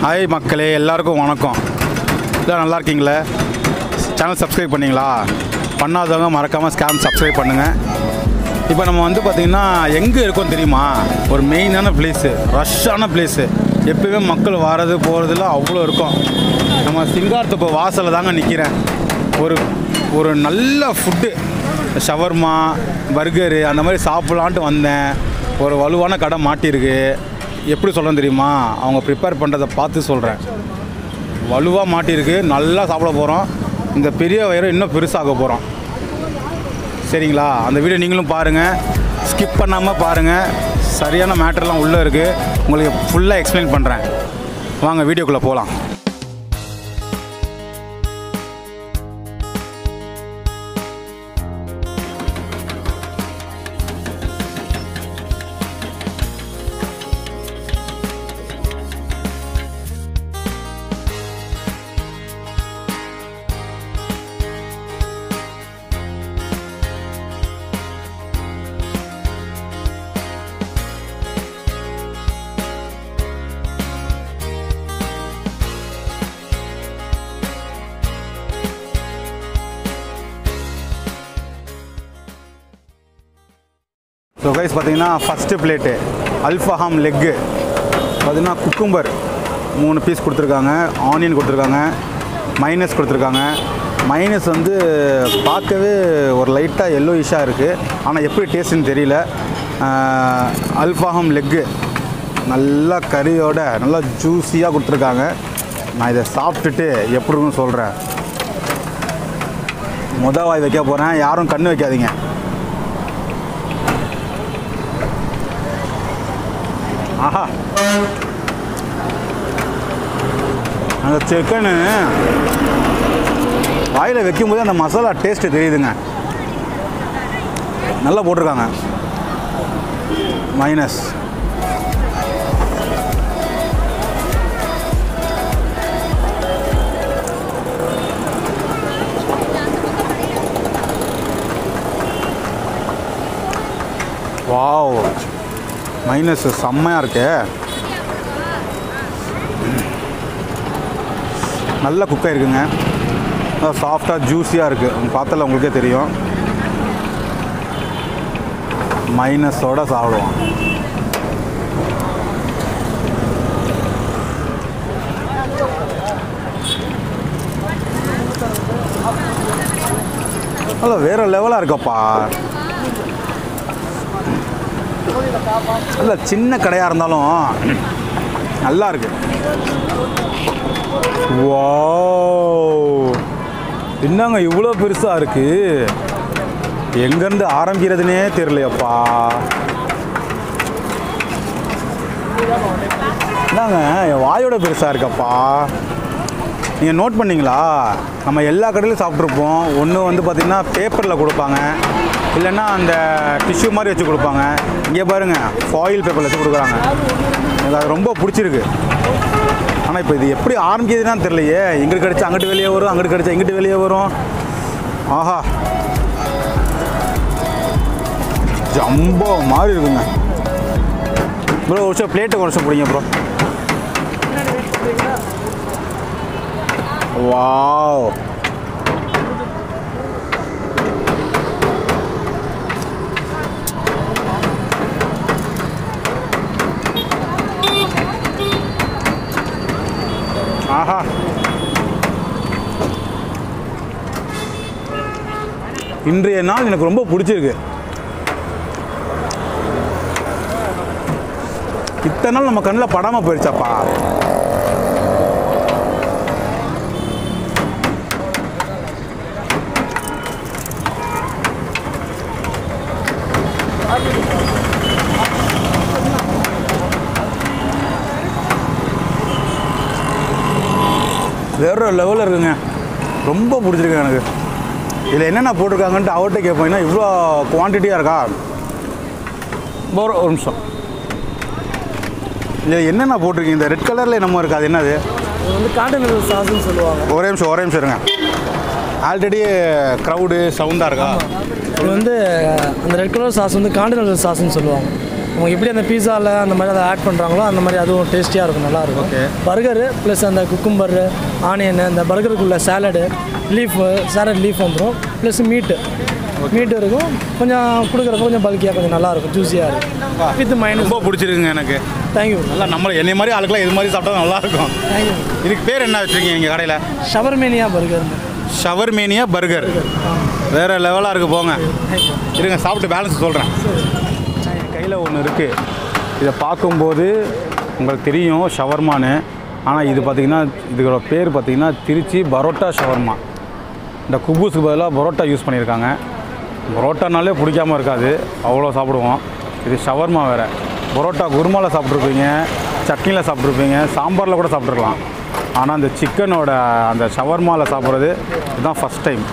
Hi மக்களே எல்லாருக்கும் வணக்கம் எல்லாம் நல்லா இருக்கீங்களா சேனல் சப்ஸ்கிரைப் பண்ணீங்களா பண்ணாதவங்க மறக்காமல் ஸ்கேம் சப்ஸ்கிரைப் பண்ணுங்கள் இப்போ நம்ம வந்து பார்த்திங்கன்னா எங்கே இருக்கோம் தெரியுமா ஒரு மெயினான பிளேஸு ரஷ்ஷான பிளேஸு எப்பயுமே மக்கள் வர்றது போகிறதுலாம் அவ்வளோ இருக்கும் நம்ம சிங்காரத்தோப்பு வாசலில் தாங்க நிற்கிறேன் ஒரு ஒரு நல்ல ஃபுட்டு ஷவர்மா பர்கரு அந்த மாதிரி சாப்பிட்லான்ட்டு வந்தேன் ஒரு வலுவான கடை மாட்டியிருக்கு எப்படி சொல்கிறேன் தெரியுமா அவங்க ப்ரிப்பேர் பண்ணுறதை பார்த்து சொல்கிறேன் வலுவாக மாட்டியிருக்கு நல்லா சாப்பிட போகிறோம் இந்த பெரிய வயிறு இன்னும் பெருசாக போகிறோம் சரிங்களா அந்த வீடியோ நீங்களும் பாருங்கள் ஸ்கிப் பண்ணாமல் பாருங்கள் சரியான மேட்டர்லாம் உள்ளே இருக்குது உங்களுக்கு ஃபுல்லாக எக்ஸ்பிளைன் பண்ணுறேன் வாங்க வீடியோக்குள்ளே போகலாம் ஸோ கைஸ் பார்த்தீங்கன்னா ஃபஸ்ட்டு பிளேட்டு அல்ஃபஹாம் லெக்கு பார்த்தீங்கன்னா குக்கும்பர் மூணு பீஸ் கொடுத்துருக்காங்க ஆனியன் கொடுத்துருக்காங்க மைனஸ் கொடுத்துருக்காங்க மைனஸ் வந்து பார்க்கவே ஒரு லைட்டாக எல்லோ இஷ்ஷாக இருக்குது ஆனால் எப்படி டேஸ்ட்டுன்னு தெரியல ஆஹ், அல்ஃபஹாம் லெக்கு நல்லா கறியோட நல்லா ஜூஸியாக கொடுத்துருக்காங்க நான் இதை சாப்பிட்டுட்டு எப்படி இருக்குன்னு சொல்கிறேன் முத வாய் வைக்க போகிறேன் யாரும் கண்ணு வைக்காதீங்க ஆஹா அந்த சிக்கனு வாயில் வைக்கும்போது அந்த மசாலா டேஸ்ட்டு தெரியுதுங்க நல்லா போட்டிருக்காங்க மைனஸ் வாவ் மைனஸ் செம்மையாக இருக்கு நல்ல குக்காக இருக்குங்க சாஃப்டாக ஜூஸியாக இருக்குது பார்த்தால உங்களுக்கே தெரியும் மைனஸோட சாப்பிடுவோம் அல்ல வேற லெவலாக இருக்கப்பா இல்லை சின்ன கடையாக இருந்தாலும் நல்லா இருக்கு வாவ் என்னங்க இவ்வளோ பெருசாக இருக்கு எங்கேருந்து ஆரம்பிக்கிறதுனே தெரியலையப்பா என்னங்க என் வாயோட பெருசாக இருக்கப்பா நீங்கள் நோட் பண்ணீங்களா நம்ம எல்லா கடையிலும் சாப்பிட்ருப்போம் ஒன்று வந்து பார்த்திங்கன்னா பேப்பரில் கொடுப்பாங்க இல்லைன்னா அந்த டிஷ்யூ மாதிரி வச்சு கொடுப்பாங்க இங்கே பாருங்கள் ஃபாயில் பேப்பரில் வச்சு கொடுக்குறாங்க எனக்கு அது ரொம்ப பிடிச்சிருக்கு ஆனால் இப்போ இது எப்படி ஆரம்பிக்குதுன்னு தெரியலையே இங்கிட்டு கடிச்சா அங்கிட்டு வெளியே வரும் அங்கிட்டு கடிச்சா இங்கிட்டு வெளியே வரும் ஆஹா ஜம்போ மாதிரி இருக்குங்க ப்ரோ ஒரு வருஷம் பிளேட்டை ஒரு வருஷம் பிடிங்க ப்ரோ வாவ் ஆஹா இன்றைய நாள் எனக்கு ரொம்ப பிடிச்சிருக்கு இத்தனை நாள் நம்ம கண்ணில் படாமல் போயிடுச்சாப்பா வேற லெவலில் இருக்குங்க ரொம்ப பிடிச்சிருக்கு எனக்கு இதில் என்னென்ன போட்டிருக்காங்கன்ட்டு அவர்கிட்ட கேட்போம் இவ்வளோ குவான்டிட்டியாக இருக்கா ஒரு ஒரு நிமிஷம் இதில் என்னென்ன போட்டிருக்கீங்க இந்த ரெட் கலரில் என்னமோ இருக்குது அது என்னது இது வந்து கான்டினென்டல் சாஸ்ன்னு சொல்லுவாங்க ஒரே நிமிஷம் ஒரே நிமிஷம் இருங்க ஆல்ரெடி க்ரௌடு சவுண்டாக இருக்கா இது வந்து அந்த ரெட் கலர் சாஸ் வந்து கான்டினென்டல் சாஸ்ன்னு சொல்லுவாங்க அவங்க எப்படி அந்த பீஸாவில் அந்த மாதிரி அதை ஆட் பண்ணுறாங்களோ அந்த மாதிரி அதுவும் டேஸ்டியாக இருக்கும் நல்லாயிருக்கும் Okay. பர்கரு ப்ளஸ் அந்த குக்கும்பர் ஆனியன் இந்த பர்கருக்குள்ள சாலடு லீஃப் சாலட் லீஃப் வந்துடும் ப்ளஸ் மீட்டு மீட்டு இருக்கும் கொஞ்சம் கொடுக்குறப்ப கொஞ்சம் பல்கியாக கொஞ்சம் நல்லாயிருக்கும் ஜூஸியாக இருக்கும் வித் மைனஸ் ரொம்ப பிடிச்சிருக்குங்க எனக்கு தேங்க்யூ நல்லா நம்ம என்னை மாதிரி ஆளுக்கெல்லாம் இது மாதிரி சாப்பிட்டா நல்லா இருக்கும் தேங்க்யூ இதுக்கு பேர் என்ன வச்சுருக்கீங்க நீங்கள் கடையில் ஷவர்மேனியா பர்கர் ஷவர்மேனியா பர்கர் வேற லெவலாக இருக்கு போங்க இருங்க சாப்பிட்டு பேலன்ஸ் சொல்கிறேன் என் கையில் ஒன்று இருக்குது இதை பார்க்கும்போது உங்களுக்கு தெரியும் ஷவர்மான்னு ஆனால் இது பார்த்தீங்கன்னா இதோட பேர் பார்த்தீங்கன்னா திருச்சி பரோட்டா ஷவர்மா இந்த குபூஸுக்கு பதிலாக பரோட்டா யூஸ் பண்ணியிருக்காங்க பரோட்டானாலே பிடிக்காம இருக்காது அவ்வளோ சாப்பிடுவோம் இது ஷவர்மா வேறு பரோட்டா குருமாவில் சாப்பிட்ருப்பீங்க சட்னியில் சாப்பிட்ருப்பீங்க சாம்பாரில் கூட சாப்பிட்ருக்கலாம் ஆனால் அந்த சிக்கனோட அந்த ஷவர்மாவில் சாப்பிட்றது இதுதான் ஃபஸ்ட் டைம்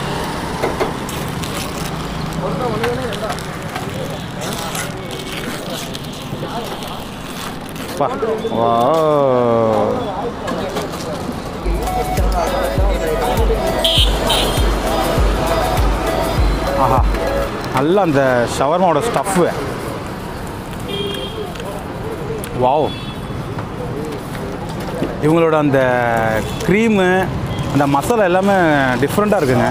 பா வா ஆஹா நல்ல அந்த ஷவர்மாவோட ஸ்டஃப்பு வாவ் இவங்களோட அந்த க்ரீமு அந்த மசாலா எல்லாமே டிஃப்ரெண்ட்டாக இருக்குங்க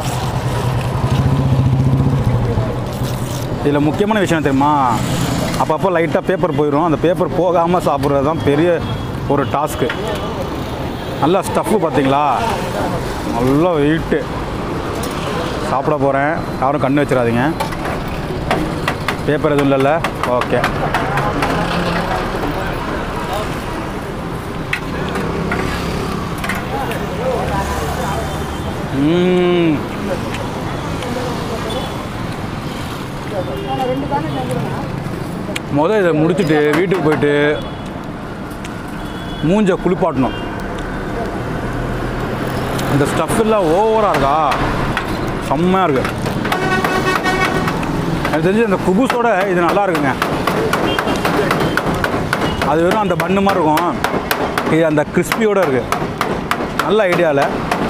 இதில் முக்கியமான விஷயம் என்ன தெரியுமா அப்பப்போ லைட்டாக பேப்பர் போயிடும் அந்த பேப்பர் போகாமல் சாப்பிட்றது தான் பெரிய ஒரு டாஸ்க்கு நல்லா ஸ்டஃப்பு பார்த்தீங்களா நல்லா வெயிட்டு சாப்பிட போகிறேன் யாரும் கண்ணு வச்சிடாதீங்க பேப்பர் எதுவும் இல்லைல்ல ஓகே ம் முதல் இதை முடிச்சுட்டு வீட்டுக்கு போயிட்டு மூஞ்ச குளிப்பாட்டணும் இந்த ஸ்டஃப் எல்லாம் ஓவராக இருக்கா செம்மையாக இருக்கு எனக்கு தெரிஞ்சு அந்த குபூஸோட இது நல்லா இருக்குங்க அது வெறும் அந்த பண்ணு மாதிரி இருக்கும் இது அந்த கிறிஸ்பியோட இருக்கு நல்ல ஐடியாவில்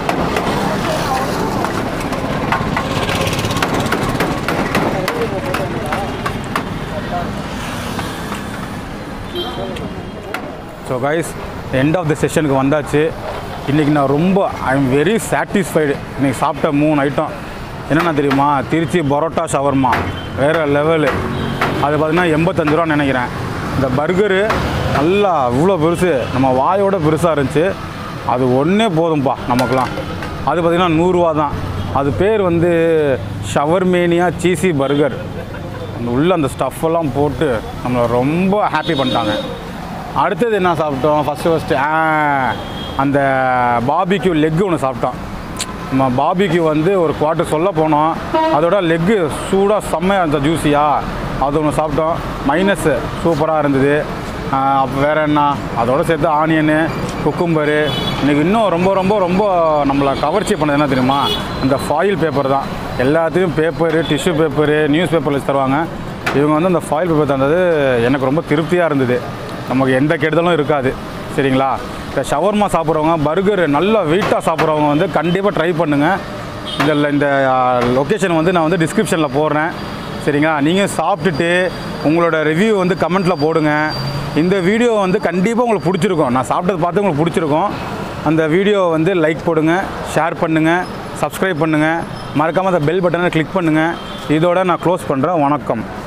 so guys end of the செஷனுக்கு வந்தாச்சு இன்றைக்கி நான் ரொம்ப ஐ எம் வெரி சாட்டிஸ்ஃபைடு இன்றைக்கி சாப்பிட்ட மூணு ஐட்டம் என்னென்ன தெரியுமா திருச்சி பரோட்டா ஷவர்மா வேறு லெவலு அது பார்த்தீங்கன்னா எண்பத்தஞ்சு ரூபான்னு நினைக்கிறேன் இந்த பர்கரு நல்லா இவ்வளோ பெருசு நம்ம வாயோட பெருசாக இருந்துச்சு அது ஒன்றே போதும்பா நமக்குலாம் அது பார்த்திங்கன்னா நூறுரூவா தான் அது பேர் வந்து ஷவர்மேனியா சீசி பர்கர் அந்த உள்ள அந்த ஸ்டஃப் எல்லாம் போட்டு நம்மளை ரொம்ப ஹாப்பி பண்ணிட்டாங்க அடுத்தது என்ன சாப்பிட்டோம் ஃபஸ்ட்டு ஃபஸ்ட்டு அந்த பாபிக்யூ லெக் ஒன்று சாப்பிட்டோம் நம்ம பாபிக்யூ வந்து ஒரு குவார்ட்டர் சொல்ல போனோம் அதோட லெக்கு சூடாக செம்மையாக இருந்தது ஜூஸியாக அது ஒன்று சாப்பிட்டோம் மைனஸு சூப்பராக இருந்தது அப்போ வேறு என்ன அதோட சேர்த்து ஆனியனு குக்கும்பரு இன்றைக்கி இன்னும் ரொம்ப ரொம்ப ரொம்ப நம்மளை கவர்ச்சி பண்ணது என்ன தெரியுமா இந்த ஃபாயில் பேப்பர் தான் எல்லாத்தையும் paper tissue paper newspaper வச்சு தருவாங்க இவங்க வந்து அந்த ஃபாயில் பேப்பர் தந்தது எனக்கு ரொம்ப திருப்தியாக இருந்தது நமக்கு எந்த கெடுதலும் இருக்காது சரிங்களா இந்த ஷவர்மா சாப்பிட்றவங்க பர்கர் நல்லா வெயிட்டாக சாப்பிட்றவங்க வந்து கண்டிப்பாக ட்ரை பண்ணுங்கள் இதில் இந்த லொக்கேஷன் வந்து நான் வந்து டிஸ்கிரிப்ஷனில் போடுறேன் சரிங்களா நீங்கள் சாப்பிட்டுட்டு உங்களோட ரிவ்யூ வந்து கமெண்ட்டில் போடுங்க இந்த வீடியோ வந்து கண்டிப்பாக உங்களுக்கு பிடிச்சிருக்கும் நான் சாப்பிட்டது பார்த்து உங்களுக்கு பிடிச்சிருக்கும் அந்த வீடியோ வந்து லைக் போடுங்க ஷேர் பண்ணுங்கள் சப்ஸ்கிரைப் பண்ணுங்கள் மறக்காமல் அந்த பெல் பட்டனை கிளிக் பண்ணுங்கள் இதோட நான் க்ளோஸ் பண்ணுறேன் வணக்கம்